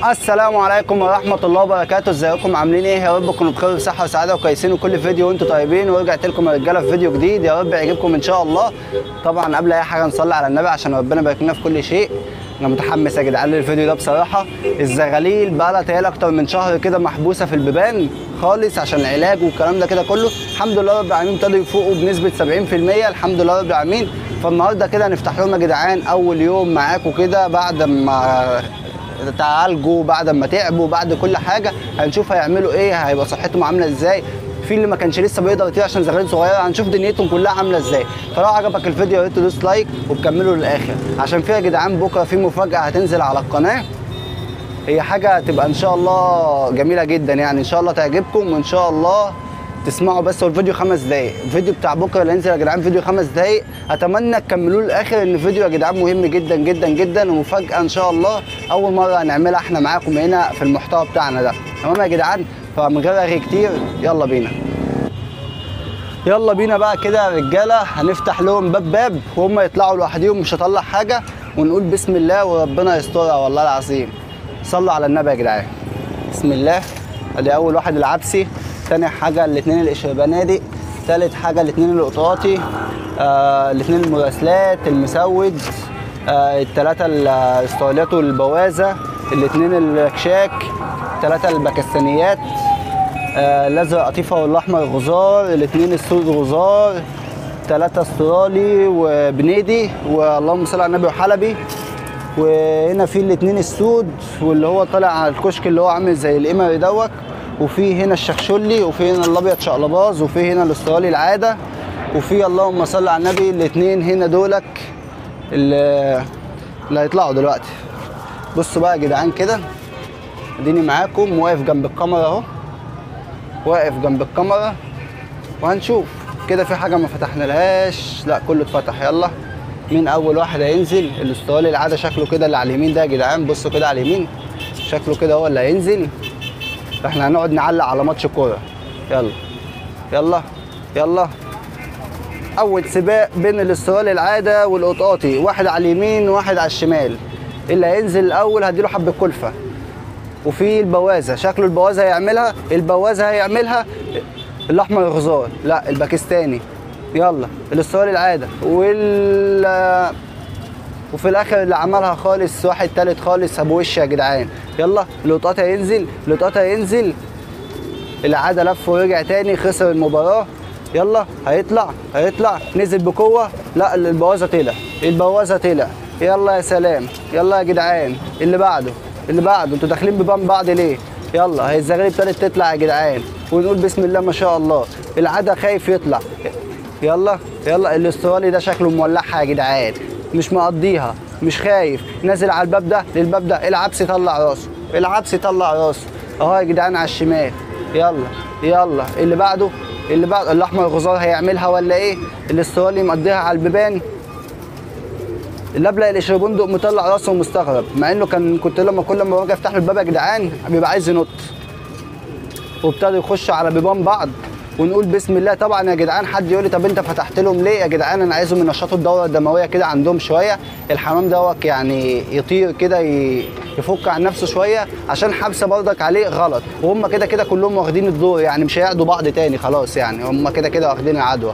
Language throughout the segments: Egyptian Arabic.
السلام عليكم ورحمة الله وبركاته ازيكم عاملين ايه يا رب تكونوا بخير وصحة وسعادة وكويسين وكل فيديو وانتم طيبين ورجعت لكم يا رجالة في فيديو جديد يا رب يعجبكم ان شاء الله طبعا قبل اي حاجة نصلي على النبي عشان ربنا يبارك لنا في كل شيء انا متحمس يا جدعان للفيديو ده بصراحة الزغاليل بقى لها تقريبا اكتر من شهر كده محبوسة في البيبان خالص عشان العلاج والكلام ده كده كله الحمد لله رب العالمين ابتدوا يفوقوا بنسبة 70% الحمد لله رب العالمين فالنهارده كده هنفتح لهم يا جدعان اول يوم معاكم كده بعد ما تعالجوا بعد ما تعبوا بعد كل حاجه هنشوف هيعملوا ايه هيبقى صحتهم عامله ازاي في اللي ما كانش لسه بيقدر يطير عشان زغالين صغيره هنشوف دنيتهم كلها عامله ازاي فلو عجبك الفيديو يا ريت تدوس لايك وتكملوا للاخر عشان في يا جدعان بكره في مفاجاه هتنزل على القناه هي حاجه هتبقى ان شاء الله جميله جدا يعني ان شاء الله تعجبكم وان شاء الله تسمعوا بس هو الفيديو خمس دقايق الفيديو بتاع بكره اللي هينزل يا جدعان فيديو خمس دقايق اتمنى تكملوه للاخر ان الفيديو يا جدعان مهم جدا جدا جدا ومفاجاه ان شاء الله اول مره هنعملها احنا معاكم هنا في المحتوى بتاعنا ده تمام يا جدعان فمن غير رغي كتير يلا بينا يلا بينا بقى كده يا رجاله هنفتح لهم باب باب وهم يطلعوا لوحديهم مش هطلع حاجه ونقول بسم الله وربنا يسترها والله العظيم صلوا على النبي يا جدعان بسم الله ادي اول واحد العبسي تاني حاجه الاثنين الاشربانادي تالت حاجه الاثنين القطاطي آه الاثنين المراسلات المسود آه الثلاثه الاستراليات والبوازه الاثنين الكشاك الثلاثه الباكستانيات آه الازرق قطيفه والاحمر غزار الاثنين السود غزار ثلاثه استرالي وبنيدي واللهم صل على النبي وحلبي وهنا في الاثنين السود واللي هو طالع على الكشك اللي هو عامل زي القمري دوت وفي هنا الشخشولي وفي هنا الابيض شقلباز وفي هنا الاسترالي العاده وفي اللهم صل على النبي الاثنين هنا دولك اللي, اللي هيطلعوا دلوقتي بصوا بقى يا جدعان كده اديني معاكم واقف جنب الكاميرا اهو واقف جنب الكاميرا وهنشوف كده في حاجه ما فتحنالهاش لا كله اتفتح يلا مين اول واحد هينزل الاسترالي العاده شكله كده اللي على اليمين ده يا جدعان بصوا كده على اليمين شكله كده هو اللي هينزل فاحنا هنقعد نعلق على ماتش كوره يلا يلا يلا اول سباق بين الاسترالي العاده والقطاطي واحد على اليمين وواحد على الشمال اللي هينزل الاول هديله حبه كلفه وفي البوازه شكله البوازه هيعملها البوازه هيعملها الاحمر الغزار لا الباكستاني يلا الاسترالي العاده وال وفي الاخر اللي عملها خالص واحد تالت خالص ابو وش يا جدعان يلا القطاط هينزل القطاط هينزل العاده لف ورجع تاني خسر المباراه يلا هيطلع هيطلع نزل بقوه لا البوازه طلع البوازه طلع يلا يا سلام يلا يا جدعان اللي بعده اللي بعده انتوا داخلين ببان بعض ليه يلا هي الزغاليل ابتدت تطلع يا جدعان ونقول بسم الله ما شاء الله العاده خايف يطلع يلا يلا الاسترالي ده شكله مولعها يا جدعان مش مقضيها مش خايف نازل على الباب ده للباب ده العبس يطلع راسه العبس يطلع راسه اهو يا جدعان على الشمال يلا يلا اللي بعده اللي بعده الاحمر الغزار هيعملها ولا ايه الاسترالي مقضيها على البيبان الابلق الاشربندق مطلع راسه ومستغرب مع انه كان كنت لما كل ما باجي افتح له الباب يا جدعان بيبقى عايز ينط وابتدوا يخشوا على بيبان بعض ونقول بسم الله طبعا يا جدعان حد يقول لي طب انت فتحت لهم ليه يا جدعان انا عايزهم ينشطوا الدوره الدمويه كده عندهم شويه الحمام دوت يعني يطير كده يفك عن نفسه شويه عشان حبسه برضك عليه غلط وهم كده كده كلهم واخدين الدور يعني مش هيعدوا بعض تاني خلاص يعني هم كده كده واخدين العدوى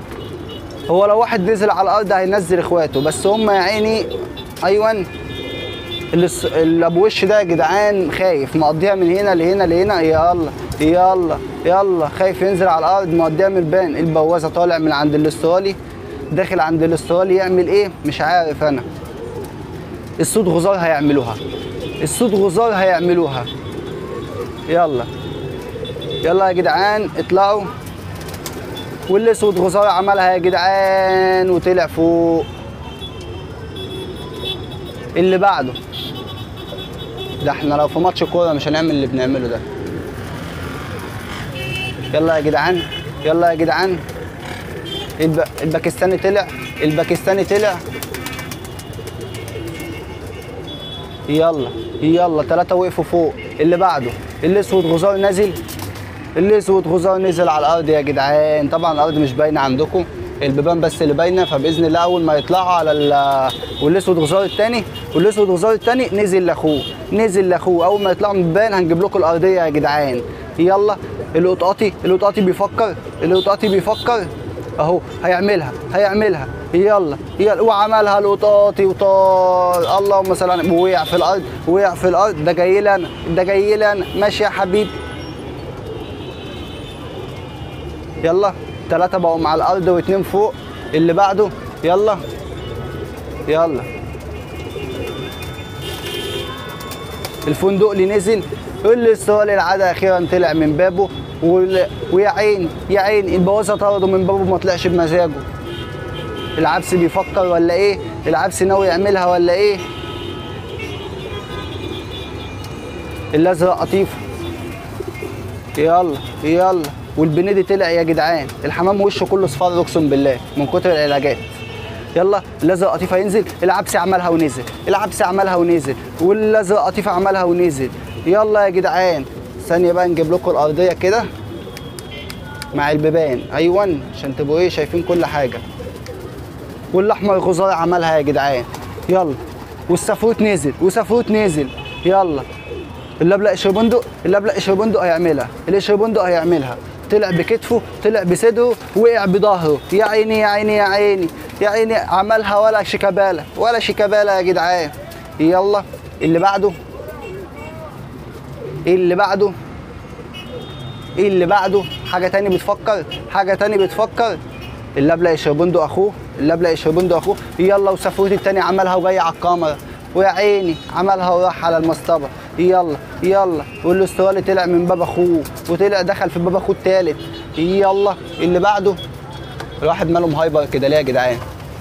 هو لو واحد نزل على الارض هينزل اخواته بس هم يا عيني ايوه الابو وش ده يا جدعان خايف مقضيها من هنا لهنا لهنا يلا يلا يلا خايف ينزل على الارض مقضيها من البان البوازه طالع من عند الاسترالي داخل عند الاسترالي يعمل ايه مش عارف انا السود غزار هيعملوها السود غزار هيعملوها يلا يلا يا جدعان اطلعوا والاسود غزار عملها يا جدعان وطلع فوق اللي بعده ده احنا لو في ماتش كوره مش هنعمل اللي بنعمله ده يلا يا جدعان يلا يا جدعان الب... الباكستاني طلع الباكستاني طلع يلا يلا ثلاثة وقفوا فوق اللي بعده الاسود غزار نازل الاسود غزار نزل على الارض يا جدعان طبعا الارض مش باينه عندكم البيبان بس اللي باينه فباذن الله اول ما يطلعوا على ال... والاسود غزار الثاني والاسود غزار التاني نزل لاخوه نزل لاخوه اول ما يطلعوا من البان هنجيب لكم الارضيه يا جدعان يلا القطاطي القطاطي بيفكر القطاطي بيفكر اهو هيعملها هيعملها يلا يلا وعملها القطاطي وطار اللهم صل على النبي. ووقع في الارض وقع في الارض ده جاي لي انا ده جاي لي انا ماشي يا حبيبي يلا ثلاثة بقوا مع الأرض واتنين فوق اللي بعده يلا يلا الفندق اللي نزل اللي السؤال العادة أخيرا طلع من بابه وال- ويا عين يا عين البوازة طرده من بابه ما طلعش بمزاجه العبس بيفكر ولا ايه العبس ناوي يعملها ولا ايه الازرق قطيفه يلا يلا والبنيدي طلع يا جدعان الحمام وشه كله صفار اقسم بالله من كتر العلاجات يلا الازرق قطيفه ينزل العبسي عملها ونزل العبسي عملها ونزل والازرق قطيفه عملها ونزل يلا يا جدعان ثانيه بقى نجيب لكم الارضيه كده مع البيبان ايوه عشان تبقوا ايه شايفين كل حاجه والاحمر الخضار عملها يا جدعان يلا والسفروت نزل وسفروت نزل يلا اللبلق الشربندق اللبلق الشربندق هيعملها الشربندق هيعملها طلع بكتفه طلع بصدره وقع بظهره يا عيني يا عيني يا عيني يا عيني عملها ولا شيكابالا ولا شيكابالا يا جدعان يلا اللي بعده ايه اللي بعده ايه اللي بعده حاجه تاني بتفكر حاجه تاني بتفكر اللبلق الشربندق اخوه اللبلق الشربندق اخوه يلا وسفروت التاني عملها وجاي على الكاميرا ويا عيني عملها وراح على المصطبه يلا يلا والاسترالي طلع من باب اخوه وطلع دخل في باب اخوه التالت يلا اللي بعده الواحد ماله مهايبر كده ليه يا جدعان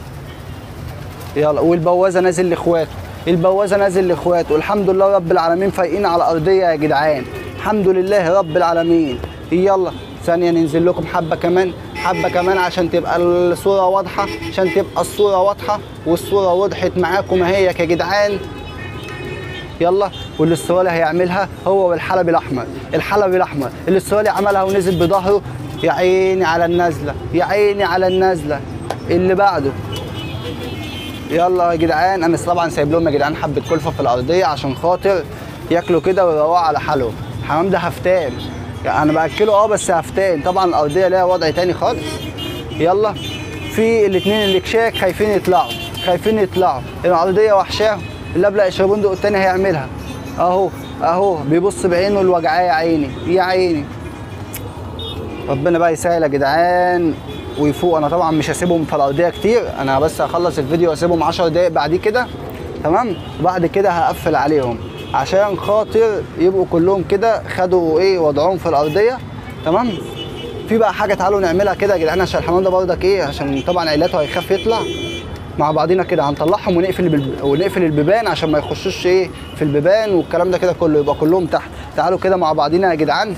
يلا والبوازه نازل لاخواته البوازه نازل لاخواته الحمد لله رب العالمين فايقين على ارضيه يا جدعان الحمد لله رب العالمين يلا ثانيه ننزل لكم حبه كمان حبه كمان عشان تبقى الصوره واضحه عشان تبقى الصوره واضحه والصوره وضحت معاكم اهيك يا جدعان يلا والاسترالي هيعملها هو والحلبي الاحمر الحلبي الاحمر الاسترالي عملها ونزل بظهره يا عيني على النازله يا عيني على النازله اللي بعده يلا يا جدعان انا طبعا سايب لهم يا جدعان حبه كلفه في الارضيه عشان خاطر ياكلوا كده ويروقوا على حالهم الحمام ده هفتان يعني انا باكله اه بس هفتان طبعا الارضيه ليها وضع تاني خالص يلا في الاثنين اللي كشاك خايفين يطلعوا خايفين يطلعوا الارضيه وحشاهم اللبلق الشربندق التاني هيعملها اهو اهو بيبص بعينه الوجعاه يا عيني يا عيني ربنا بقى يسهل يا جدعان ويفوق انا طبعا مش هسيبهم في الارضيه كتير انا بس هخلص الفيديو واسيبهم 10 دقايق بعد كده تمام وبعد كده هقفل عليهم عشان خاطر يبقوا كلهم كده خدوا ايه وضعهم في الارضيه تمام في بقى حاجه تعالوا نعملها كده يا جدعان عشان الحمام ده برضك ايه عشان طبعا عيلته هيخاف يطلع مع بعضينا كده هنطلعهم ونقفل البيب- ونقفل البيبان عشان ما يخشوش ايه في البيبان والكلام ده كده كله يبقى كلهم تحت تعالوا كده مع بعضينا يا جدعان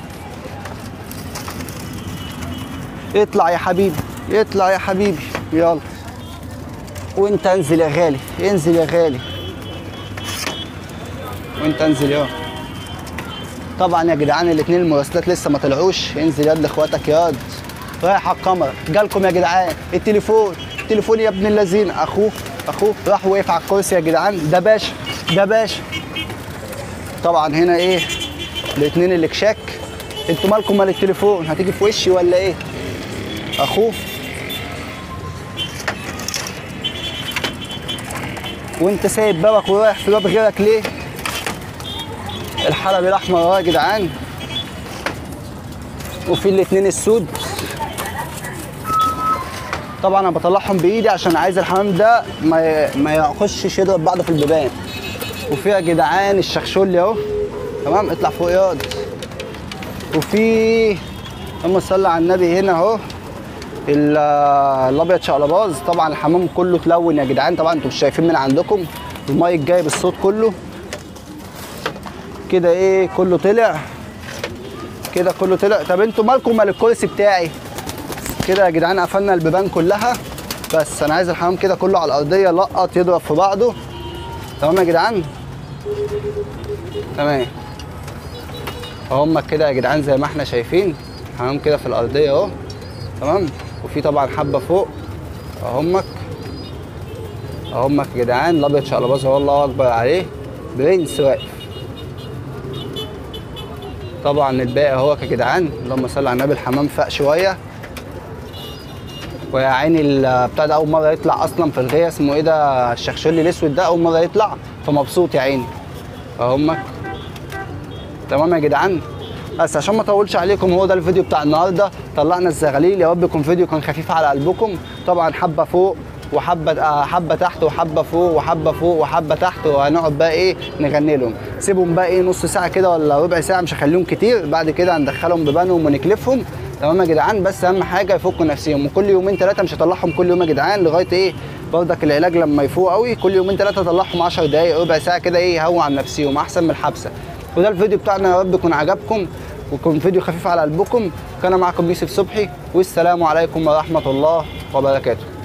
اطلع يا حبيبي اطلع يا حبيبي يلا وانت انزل يا غالي انزل يا غالي وانت انزل يا طبعا يا جدعان الاثنين المراسلات لسه ما طلعوش انزل يد لاخواتك ياض رايح على الكاميرا جالكم يا جدعان التليفون التليفون يا ابن اللذين اخوه اخوه راح وقف على الكرسي يا جدعان ده باشا ده باشا طبعا هنا ايه الاثنين اللي كشاك انتوا مالكم مال التليفون هتيجي في وشي ولا ايه اخوه وانت سايب بابك ورايح في باب غيرك ليه الحلبي الاحمر اهو يا جدعان وفي الاتنين السود طبعا انا بطلعهم بايدي عشان عايز الحمام ده ما ما يخشش يضرب بعضه في البيبان وفي يا جدعان الشخشولي اهو تمام اطلع فوق ياض وفي اللهم صل على النبي هنا اهو ال- الابيض شقلباز طبعا الحمام كله اتلون يا جدعان طبعا انتوا مش شايفين من عندكم المايك جايب الصوت كله كده ايه كله طلع كده كله طلع طب انتوا مالكم مال الكرسي بتاعي كده يا جدعان قفلنا البيبان كلها بس انا عايز الحمام كده كله على الارضيه لقط يضرب في بعضه تمام يا جدعان تمام هم كده يا جدعان زي ما احنا شايفين الحمام كده في الارضيه اهو تمام وفي طبعا حبه فوق اهمك اهمك يا جدعان الابيض شقلباز اهو الله اكبر عليه برنس واقف طبعا الباقي اهو يا جدعان اللهم صل على النبي الحمام فاق شويه ويا عيني ال- بتاع ده اول مره يطلع اصلا في الغيه اسمه ايه ده الشخشولي الاسود ده اول مره يطلع فمبسوط يا عيني اهمك تمام يا جدعان بس عشان ما اطولش عليكم هو ده الفيديو بتاع النهارده طلعنا الزغاليل يا رب يكون فيديو كان خفيف على قلبكم طبعا حبه فوق وحبه آه، حبه تحت وحبه فوق وحبه فوق وحبه تحت وهنقعد بقى ايه نغني لهم سيبهم بقى ايه نص ساعه كده ولا ربع ساعه مش هخليهم كتير بعد كده هندخلهم ببانهم ونكلفهم تمام يا جدعان بس اهم حاجه يفكوا نفسهم وكل يومين ثلاثه مش هطلعهم كل يوم يا جدعان لغايه ايه برضك العلاج لما يفوق قوي كل يومين ثلاثه اطلعهم 10 دقائق ربع ساعه كده ايه يهووا عن نفسهم احسن من الحبسه وده الفيديو بتاعنا يا رب يكون عجبكم ويكون فيديو خفيف على قلبكم كان معكم يوسف صبحي والسلام عليكم ورحمه الله وبركاته